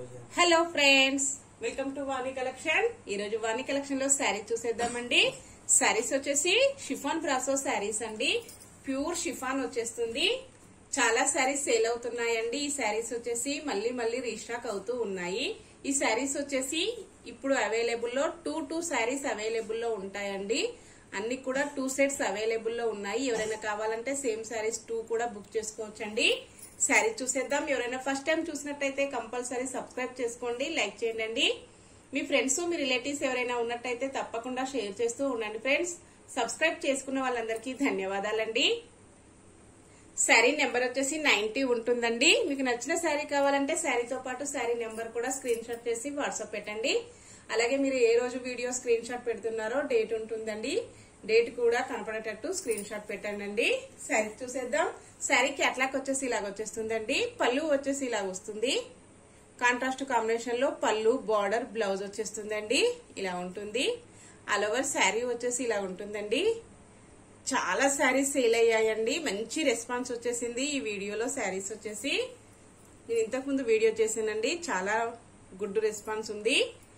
hello friends welcome to Vani collection ఈ రోజు వాణి collection లో శారీ చూసేద్దామండి శారీస్ వచ్చేసి షిఫాన్ బ్రాసో శారీస్ అండి ప్యూర్ షిఫాన్ వచ్చేస్తుంది చాలా శారీస్ సేల్ అవుతున్నాయండి ఈ శారీస్ వచ్చేసి మళ్ళీ మళ్ళీ రీస్టాక్ అవుతూ ఉన్నాయి ఈ శారీస్ వచ్చేసి ఇప్పుడు అవైలబుల్ లో టూ టూ శారీస్ అవైలబుల్ లో ఉంటాయండి అన్ని కూడా టూ సెట్స్ అవైలబుల్ లో ఉన్నాయి ఎవరైనా కావాలంటే సేమ్ శారీస్ టూ కూడా బుక్ చేసుకోవచ్చండి శారీ చూసేద్దాం ఎవరైనా ఫస్ట్ టైం చూసినట్టయితే కంపల్సరీ సబ్స్క్రైబ్ చేసుకోండి లైక్ చేయండి మీ ఫ్రెండ్స్ మీ రిలేటివ్స్ ఎవరైనా ఉన్నట్టయితే తప్పకుండా షేర్ చేస్తూ ఉండండి ఫ్రెండ్స్ సబ్స్క్రైబ్ చేసుకున్న వాళ్ళందరికీ ధన్యవాదాలండి శారీ నెంబర్ వచ్చేసి నైన్టీ ఉంటుందండి మీకు నచ్చిన శారీ కావాలంటే శారీతో పాటు శారీ నెంబర్ కూడా స్క్రీన్ షాట్ చేసి వాట్సాప్ పెట్టండి అలాగే మీరు ఏ రోజు వీడియో స్క్రీన్ షాట్ పెడుతున్నారో డేట్ ఉంటుందండి డేట్ కూడా కనపడేటట్టు స్క్రీన్ షాట్ పెట్టండి శారీ చూసేద్దాం శారీ క్యాట్లాక్ వచ్చేసి ఇలాగ వచ్చేస్తుందండి పళ్ళు వచ్చేసి ఇలాగ వస్తుంది కాంట్రాస్ట్ కాంబినేషన్ లో పళ్ళు బార్డర్ బ్లౌజ్ వచ్చేస్తుందండి ఇలా ఉంటుంది ఆల్ ఓవర్ శారీ వచ్చేసి ఇలా ఉంటుందండి చాలా శారీస్ సేల్ అయ్యాయండి మంచి రెస్పాన్స్ వచ్చేసింది ఈ వీడియోలో శారీస్ వచ్చేసి నేను ఇంతకు ముందు వీడియో చేశానండి చాలా గుడ్ రెస్పాన్స్ ఉంది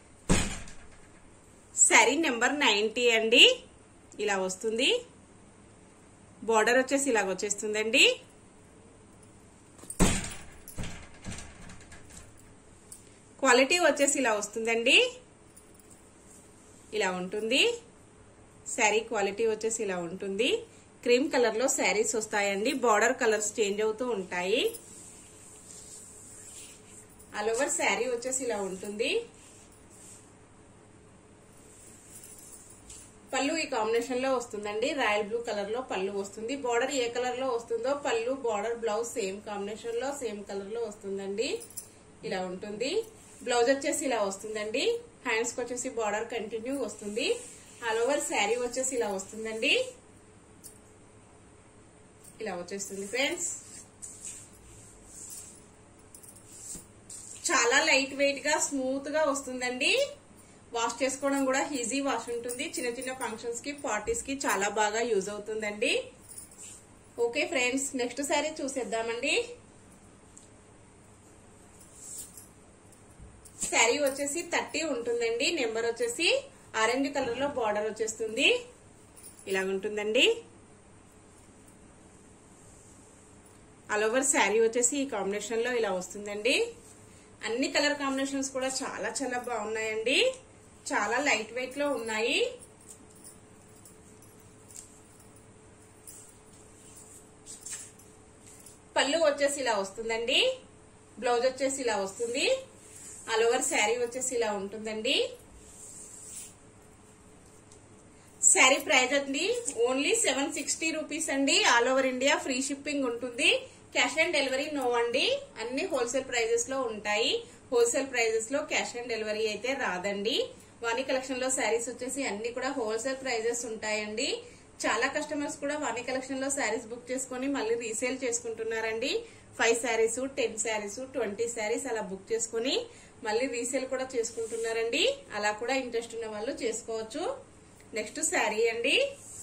శారీ నెంబర్ నైన్టీ అండి ఇలా వస్తుంది బార్డర్ వచ్చేసి ఇలాగ వచ్చేస్తుందండి క్వాలిటీ వచ్చేసి ఇలా వస్తుందండి ఇలా ఉంటుంది శారీ క్వాలిటీ వచ్చేసి ఇలా ఉంటుంది క్రీమ్ కలర్ లో శారీస్ వస్తాయండి బార్డర్ కలర్స్ చేంజ్ అవుతూ ఉంటాయి ఆల్ ఓవర్ శారీ వచ్చేసి ఇలా ఉంటుంది పళ్ళు ఈ కాంబినేషన్ లో వస్తుందండి రాయల్ బ్లూ కలర్ లో పళ్ళు వస్తుంది బార్డర్ ఏ కలర్ లో వస్తుందో పళ్ళు బార్డర్ బ్లౌజ్ సేమ్ కాంబినేషన్ లో సేమ్ కలర్ లో వస్తుందండి ఇలా ఉంటుంది బ్లౌజ్ వచ్చేసి ఇలా వస్తుందండి హ్యాండ్స్ కి వచ్చేసి బార్డర్ కంటిన్యూ వస్తుంది ఆల్ ఓవర్ శారీ వచ్చేసి ఇలా వస్తుందండి ఇలా వచ్చేస్తుంది ఫ్రెండ్స్ చాలా లైట్ వెయిట్ గా స్మూత్ గా వస్తుందండి వాష్ చేసుకోవడం కూడా ఈజీ వాష్ ఉంటుంది చిన్న చిన్న ఫంక్షన్స్ కి పార్టీస్ కి చాలా బాగా యూజ్ అవుతుందండి ఓకే ఫ్రెండ్స్ నెక్స్ట్ సారీ చూసేద్దామండి శారీ వచ్చేసి థర్టీ ఉంటుందండి నెంబర్ వచ్చేసి ఆరెంజ్ కలర్ లో బార్డర్ వచ్చేస్తుంది ఇలా ఉంటుందండి ఆల్ ఓవర్ శారీ వచ్చేసి ఈ కాంబినేషన్ లో ఇలా వస్తుందండి అన్ని కలర్ కాంబినేషన్స్ కూడా చాలా చాలా బాగున్నాయండి చాలా లైట్ వెయిట్ లో ఉన్నాయి పళ్ళు వచ్చేసి ఇలా వస్తుందండి బ్లౌజ్ వచ్చేసి ఇలా వస్తుంది ఆల్ ఓవర్ శారీ వచ్చేసి ఇలా ఉంటుందండి శారీ ప్రైస్ అండి ఓన్లీ సెవెన్ సిక్స్టీ రూపీస్ అండి all over India free shipping ఉంటుంది క్యాష్ ఆన్ డెలివరీ నో అండి అన్ని హోల్సేల్ ప్రైజెస్ లో ఉంటాయి హోల్సేల్ ప్రైజెస్ లో క్యాష్ ఆన్ డెలివరీ అయితే రాదండి వాణి కలెక్షన్ లో శారీస్ వచ్చేసి అన్ని కూడా హోల్సేల్ ప్రైజెస్ ఉంటాయండి చాలా కస్టమర్స్ కూడా వాణి కలెక్షన్ లో శారీస్ బుక్ చేసుకుని మళ్ళీ రీసేల్ చేసుకుంటున్నారండి five sarees ten sarees twenty sarees అలా బుక్ చేసుకుని మళ్ళీ రీసేల్ కూడా చేసుకుంటున్నారండి అలా కూడా ఇంట్రెస్ట్ ఉన్న వాళ్ళు చేసుకోవచ్చు నెక్స్ట్ శారీ అండి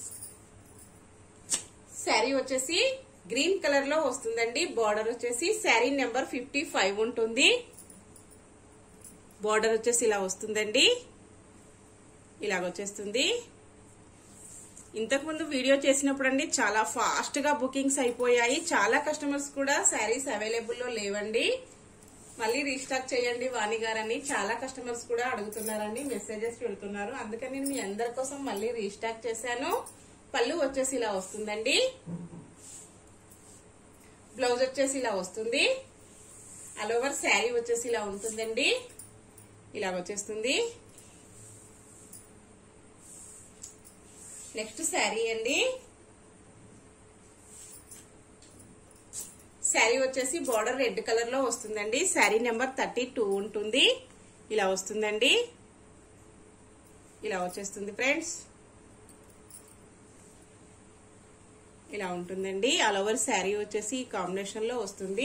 శారీ వచ్చేసి గ్రీన్ కలర్ లో వస్తుందండి బార్డర్ వచ్చేసి శారీ నెంబర్ ఫిఫ్టీ ఫైవ్ ఉంటుంది బార్డర్ వచ్చేసి ఇలా వస్తుందండి ఇలాగ వచ్చేస్తుంది ఇంతకు ముందు వీడియో చేసినప్పుడు అండి చాలా ఫాస్ట్ గా బుకింగ్స్ అయిపోయాయి చాలా కస్టమర్స్ కూడా శారీస్ అవైలబుల్ లో లేవండి మళ్ళీ రీస్టాక్ చేయండి వాణి గారని చాలా కస్టమర్స్ కూడా అడుగుతున్నారండి మెసేజెస్ పెడుతున్నారు అందుకని నేను మీ అందరి కోసం మళ్ళీ రీస్టాక్ చేశాను పళ్ళు వచ్చేసి ఇలా వస్తుందండి బ్లౌజ్ వచ్చేసి ఇలా వస్తుంది ఆల్ ఓవర్ శారీ వచ్చేసి ఇలా ఉంటుందండి ఇలా వచ్చేస్తుంది నెక్స్ట్ శారీ అండి శారీ వచ్చేసి బార్డర్ రెడ్ కలర్ లో వస్తుందండి శారీ నెంబర్ థర్టీ టూ ఉంటుంది ఇలా వస్తుందండి ఇలా వచ్చేస్తుంది ఫ్రెండ్స్ ఇలా ఉంటుందండి ఆల్ ఓవర్ శారీ వచ్చేసి ఈ కాంబినేషన్ లో వస్తుంది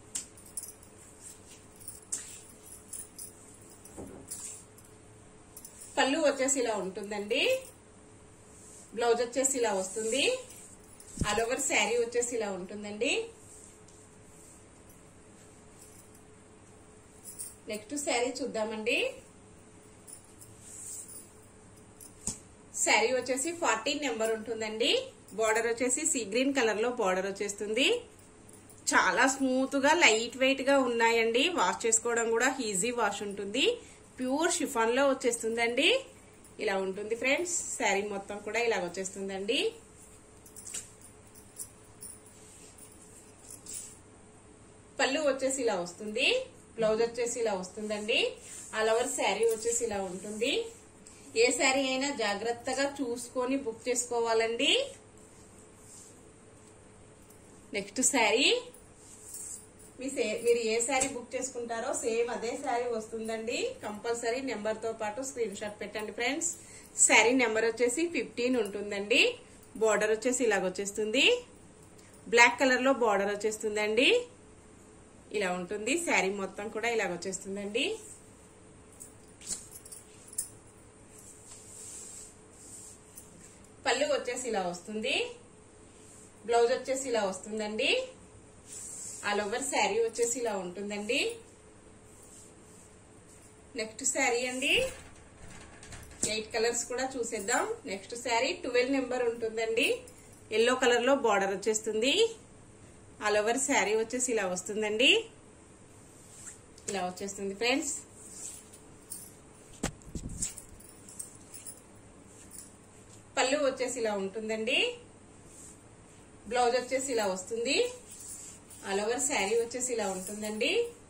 పళ్ళు వచ్చేసి ఇలా ఉంటుందండి బ్లౌజ్ వచ్చేసి ఇలా వస్తుంది ఆల్ ఓవర్ శారీ వచ్చేసి ఇలా ఉంటుందండి నెక్స్ట్ శారీ చూద్దామండి శారీ వచ్చేసి ఫార్టీన్ నెంబర్ ఉంటుందండి బార్డర్ వచ్చేసి సీ గ్రీన్ కలర్ లో బార్డర్ వచ్చేస్తుంది చాలా స్మూత్ గా లైట్ వెయిట్ గా ఉన్నాయండి వాష్ చేసుకోవడం కూడా ఈజీ వాష్ ఉంటుంది ప్యూర్ షిఫాన్ లో వచ్చేస్తుందండి ఇలా ఉంటుంది ఫ్రెండ్స్ శారీ మొత్తం కూడా ఇలా వచ్చేస్తుందండి పళ్ళు వచ్చేసి ఇలా వస్తుంది బ్లౌజ్ వచ్చేసి ఇలా వస్తుందండి ఆల్ ఓవర్ శారీ వచ్చేసి ఇలా ఉంటుంది ఏ శారీ అయినా జాగ్రత్తగా చూసుకొని బుక్ చేసుకోవాలండి నెక్స్ట్ శారీ మీ సే- మీరు ఏ శారీ బుక్ చేసుకుంటారో సేమ్ అదే శారీ వస్తుందండి కంపల్సరీ నెంబర్ తో పాటు స్క్రీన్ షాట్ పెట్టండి ఫ్రెండ్స్ శారీ నెంబర్ వచ్చేసి ఫిఫ్టీన్ ఉంటుందండి బార్డర్ వచ్చేసి ఇలాగ వచ్చేస్తుంది బ్లాక్ కలర్ లో బార్డర్ వచ్చేస్తుందండి ఇలా ఉంటుంది శారీ మొత్తం కూడా ఇలాగ వచ్చేస్తుందండి పళ్ళు వచ్చేసి ఇలా వస్తుంది బ్లౌజ్ వచ్చేసి ఇలా వస్తుందండి ఆల్ ఓవర్ శారీ వచ్చేసి ఇలా ఉంటుందండి నెక్స్ట్ శారీ అండి ఎయిట్ కలర్స్ కూడా చూసేద్దాం నెక్స్ట్ శారీ ట్వెల్వ్ నెంబర్ ఉంటుందండి ఎల్లో కలర్ లో బార్డర్ వచ్చేస్తుంది ఆల్ ఓవర్ శారీ వచ్చేసి ఇలా వస్తుందండి ఇలా వచ్చేస్తుంది ఫ్రెండ్స్ పళ్ళు వచ్చేసి ఇలా ఉంటుందండి బ్లౌజ్ వచ్చేసి ఇలా వస్తుంది ఆల్ ఓవర్ శారీ వచ్చేసి ఇలా ఉంటుందండి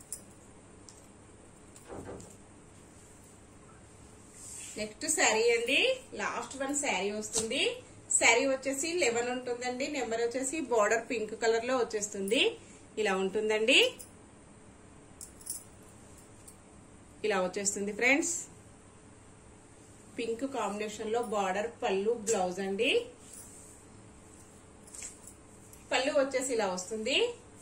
నెక్స్ట్ శారీ అండి లాస్ట్ వన్ శారీ వస్తుంది శారీ వచ్చేసి లెవెన్ ఉంటుందండి నెంబర్ వచ్చేసి బార్డర్ పింక్ కలర్ లో వచ్చేస్తుంది ఇలా ఉంటుందండి ఇలా వచ్చేస్తుంది ఫ్రెండ్స్ పింక్ కాంబినేషన్ లో బార్డర్ పళ్ళు బ్లౌజ్ అండి పళ్ళు వచ్చేసి ఇలా వస్తుంది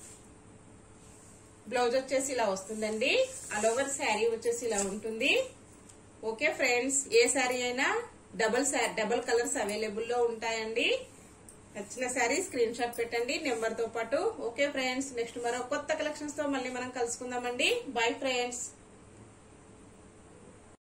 బ్లౌజ్ వచ్చేసి ఇలా వస్తుందండి ఆల్ ఓవర్ శారీ వచ్చేసి ఇలా ఉంటుంది ఓకే ఫ్రెండ్స్ ఏ శారీ అయినా డబల్ డబల్ కలర్స్ అవైలబుల్ లో ఉంటాయండి నచ్చిన శారీ స్క్రీన్ షాట్ పెట్టండి నెంబర్ తో పాటు ఓకే ఫ్రెండ్స్ నెక్స్ట్ మరో కొత్త కలెక్షన్స్ తో మళ్ళీ మనం కలుసుకుందామండి బై ఫ్రెండ్స్